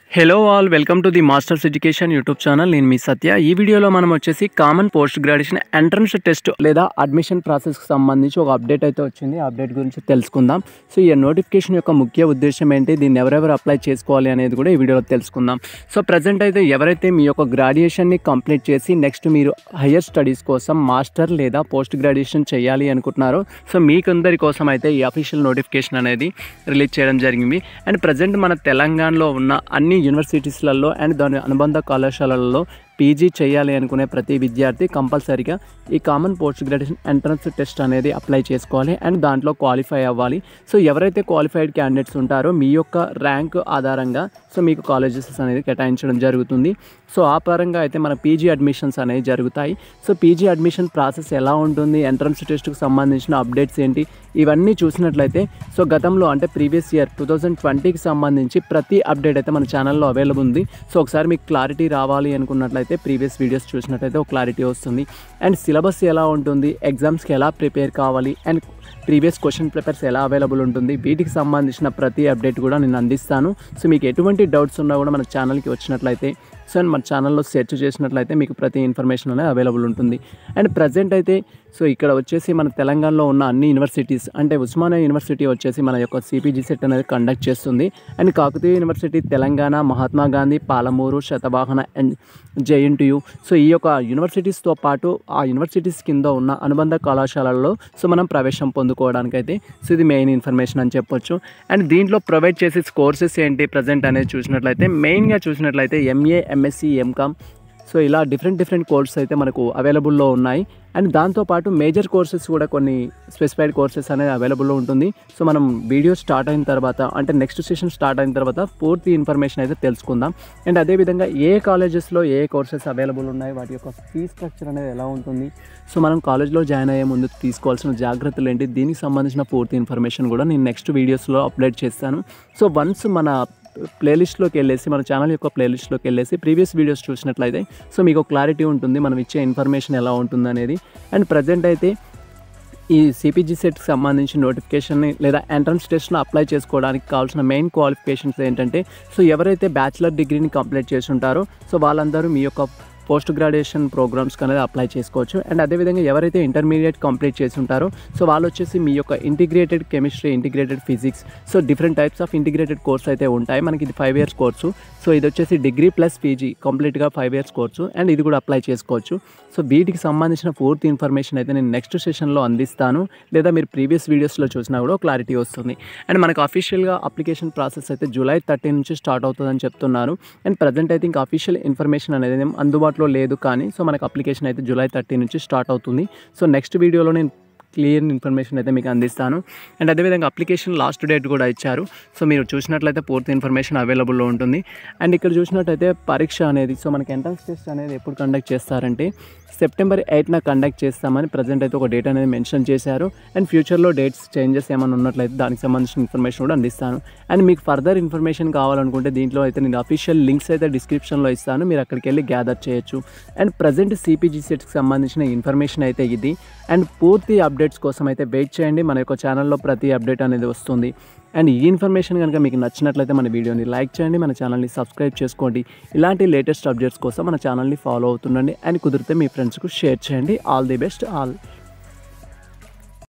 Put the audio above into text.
hello all welcome to the masters education YouTube channel నేను మీ సత్య ఈ వీడియోలో మనం వచ్చేసి common post graduation entrance test లేదా అడ్మిషన్ ప్రాసెస్కి సంబంధించి ఒక అప్డేట్ అయితే వచ్చింది ఆ అప్డేట్ గురించి తెలుసుకుందాం సో ఈ నోటిఫికేషన్ యొక్క ముఖ్య ఉద్దేశం ఏంటి దీన్ని ఎవరెవరు అప్లై చేసుకోవాలి అనేది కూడా ఈ వీడియోలో తెలుసుకుందాం సో ప్రజెంట్ అయితే ఎవరైతే మీ యొక్క గ్రాడ్యుయేషన్ని కంప్లీట్ చేసి నెక్స్ట్ మీరు హయ్యర్ స్టడీస్ కోసం మాస్టర్ లేదా పోస్ట్ గ్రాడ్యుయేషన్ చేయాలి అనుకుంటున్నారో సో మీకందరి కోసం అయితే ఈ అఫీషియల్ నోటిఫికేషన్ అనేది రిలీజ్ చేయడం జరిగింది అండ్ ప్రజెంట్ మన తెలంగాణలో ఉన్న అన్ని యూనివర్సిటీస్లలో అండ్ దాని అనుబంధ కళాశాలలలో పీజీ చేయాలి అనుకునే ప్రతి విద్యార్థి కంపల్సరీగా ఈ common post graduation entrance test అనేది అప్లై చేసుకోవాలి అండ్ దాంట్లో క్వాలిఫై అవ్వాలి సో ఎవరైతే క్వాలిఫైడ్ క్యాండిడేట్స్ ఉంటారో మీ యొక్క ర్యాంక్ ఆధారంగా సో మీకు కాలేజెస్ అనేది కేటాయించడం జరుగుతుంది సో ఆ పరంగా అయితే మన పీజీ అడ్మిషన్స్ అనేవి జరుగుతాయి సో పీజీ అడ్మిషన్ ప్రాసెస్ ఎలా ఉంటుంది ఎంట్రన్స్ టెస్ట్కి సంబంధించిన అప్డేట్స్ ఏంటి ఇవన్నీ చూసినట్లయితే సో గతంలో అంటే ప్రీవియస్ ఇయర్ టూ థౌజండ్ ట్వంటీకి సంబంధించి ప్రతి అప్డేట్ అయితే మన ఛానల్లో అవైలబుల్ ఉంది సో ఒకసారి మీకు క్లారిటీ రావాలి అనుకున్నట్లయితే ప్రీవియస్ వీడియోస్ చూసినట్లయితే ఒక క్లారిటీ వస్తుంది అండ్ సిలబస్ ఎలా ఉంటుంది ఎగ్జామ్స్కి ఎలా ప్రిపేర్ కావాలి అండ్ ప్రీవియస్ క్వశ్చన్ పేపర్స్ ఎలా అవైలబుల్ ఉంటుంది వీటికి సంబంధించిన ప్రతి అప్డేట్ కూడా నేను అందిస్తాను సో మీకు ఎటువంటి డౌట్స్ ఉన్నా కూడా మన ఛానల్కి వచ్చినట్లయితే సో అండ్ మన ఛానల్లో సెర్చ్ చేసినట్లయితే మీకు ప్రతి ఇన్ఫర్మేషన్ అనేది అవైలబుల్ ఉంటుంది అండ్ ప్రజెంట్ అయితే సో ఇక్కడ వచ్చేసి మన తెలంగాణలో ఉన్న అన్ని యూనివర్సిటీస్ అంటే ఉస్మానియా యూనివర్సిటీ వచ్చేసి మన యొక్క సిపిజీ సెట్ అనేది కండక్ట్ చేస్తుంది and Kakatiya university Telangana Mahatma Gandhi Palamuru Satavahana and JNTU so ఈ యొక్క యూనివర్సిటీస్తో పాటు ఆ యూనివర్సిటీస్ కింద ఉన్న అనుబంధ కళాశాలల్లో సో మనం ప్రవేశం పొందుకోవడానికైతే సో ఇది మెయిన్ ఇన్ఫర్మేషన్ అని చెప్పొచ్చు అండ్ దీంట్లో ప్రొవైడ్ చేసే కోర్సెస్ ఏంటి ప్రజెంట్ అనేది చూసినట్లయితే మెయిన్గా చూసినట్లయితే ఎంఏ ఎంఎస్సి ఎంకామ్ సో ఇలా డిఫరెంట్ డిఫరెంట్ కోర్సెస్ అయితే మనకు అవైలబుల్లో ఉన్నాయి అండ్ దాంతోపాటు మేజర్ కోర్సెస్ కూడా కొన్ని స్పెసిఫైడ్ కోర్సెస్ అనేది అవైలబుల్లో ఉంటుంది సో మనం వీడియో స్టార్ట్ అయిన తర్వాత అంటే నెక్స్ట్ సెషన్ స్టార్ట్ అయిన తర్వాత పూర్తి ఇన్ఫర్మేషన్ అయితే తెలుసుకుందాం అండ్ అదేవిధంగా ఏ కాలేజెస్లో ఏ కోర్సెస్ అవైలబుల్ ఉన్నాయి వాటి యొక్క ఫీ స్ట్రక్చర్ అనేది ఎలా ఉంటుంది సో మనం కాలేజ్లో జాయిన్ అయ్యే ముందు తీసుకోవాల్సిన జాగ్రత్తలు ఏంటి దీనికి సంబంధించిన పూర్తి ఇన్ఫర్మేషన్ కూడా నేను నెక్స్ట్ వీడియోస్లో అప్లోడ్ చేస్తాను సో వన్స్ మన ప్లేలిస్ట్లోకి వెళ్ళేసి మన ఛానల్ యొక్క ప్లేలిస్ట్లోకి వెళ్ళేసి ప్రీవియస్ వీడియోస్ చూసినట్లయితే సో మీకు క్లారిటీ ఉంటుంది మనం ఇచ్చే ఇన్ఫర్మేషన్ ఎలా ఉంటుంది అనేది అండ్ ప్రజెంట్ అయితే ఈ సిపిజీ సెట్కి సంబంధించిన నోటిఫికేషన్ని లేదా ఎంట్రన్స్ టెస్ట్ను అప్లై చేసుకోవడానికి కావాల్సిన మెయిన్ క్వాలిఫికేషన్స్ ఏంటంటే సో ఎవరైతే బ్యాచిలర్ డిగ్రీని కంప్లీట్ చేసి ఉంటారో సో వాళ్ళందరూ మీ యొక్క పోస్ట్ గ్రాడ్యుయేషన్ ప్రోగ్రామ్స్కి అనేది అప్లై చేసుకోవచ్చు అండ్ అదేవిధంగా ఎవరైతే ఇంటర్మీడియట్ కంప్లీట్ చేసి ఉంటారో సో వాళ్ళు వచ్చేసి మీ యొక్క integrated chemistry integrated physics so different types of integrated course అయితే ఉంటాయి మనకి ఇది ఫైవ్ ఇయర్స్ కోర్సు సో ఇది వచ్చేసి డిగ్రీ ప్లస్ పీజీ కంప్లీట్గా ఫైవ్ ఇయర్స్ కోర్సు అండ్ ఇది కూడా అప్లై చేసుకోవచ్చు సో వీటికి సంబంధించిన పూర్తి ఇన్ఫర్మేషన్ అయితే నేను నెక్స్ట్ సెషన్లో అందిస్తాను లేదా మీరు ప్రీవియస్ వీడియోస్లో చూసినా కూడా క్లారిటీ వస్తుంది అండ్ మనకు అఫీషియల్గా అప్లికేషన్ ప్రాసెస్ అయితే జూలై థర్టీ నుంచి స్టార్ట్ అవుతుందని చెప్తున్నారు అండ్ ప్రజెంట్ అయితే ఇంకా అఫీషియల్ ఇన్ఫర్మేషన్ అనేది ఏం అందుబాటులో లేదు కానీ సో మనకు అప్లికేషన్ అయితే జూలై థర్టీ నుంచి స్టార్ట్ అవుతుంది సో నెక్స్ట్ వీడియోలో నేను క్లియర్ ఇన్ఫర్మేషన్ అయితే మీకు అందిస్తాను అండ్ అదేవిధంగా అప్లికేషన్ లాస్ట్ డేట్ కూడా ఇచ్చారు సో మీరు చూసినట్లయితే పూర్తి ఇన్ఫర్మేషన్ అవైలబుల్లో ఉంటుంది అండ్ ఇక్కడ చూసినట్లయితే పరీక్ష అనేది సో మనకి ఎంట్రన్స్ టెస్ట్ అనేది ఎప్పుడు కండక్ట్ చేస్తారంటే సెప్టెంబర్ ఎయిట్న కండక్ట్ చేస్తామని ప్రజెంట్ అయితే ఒక డేట్ అనేది మెన్షన్ చేశారు అండ్ ఫ్యూచర్లో డేట్స్ చేంజెస్ ఏమైనా ఉన్నట్లయితే దానికి సంబంధించిన ఇన్ఫర్మేషన్ కూడా అందిస్తాను అండ్ మీకు ఫర్దర్ ఇన్ఫర్మేషన్ కావాలనుకుంటే దీంట్లో అయితే నేను అఫీషియల్ లింక్స్ అయితే డిస్క్రిప్షన్లో ఇస్తాను మీరు అక్కడికి వెళ్ళి గ్యాదర్ చేయొచ్చు అండ్ ప్రజెంట్ సిపిజీ సెట్కి సంబంధించిన ఇన్ఫర్మేషన్ అయితే ఇది అండ్ పూర్తి అప్డేట్స్ కోసం అయితే వెయిట్ చేయండి మన యొక్క ఛానల్లో ప్రతి అప్డేట్ అనేది వస్తుంది అండ్ ఈ ఇన్ఫర్మేషన్ కనుక మీకు నచ్చినట్లయితే మన వీడియోని లైక్ చేయండి మన ఛానల్ని సబ్స్క్రైబ్ చేసుకోండి ఇలాంటి లేటెస్ట్ అప్డేట్స్ కోసం మన ఛానల్ని ఫాలో అవుతుండండి అండ్ కుదిరితే మీ ఫ్రెండ్స్కు షేర్ చేయండి ఆల్ ది బెస్ట్ ఆల్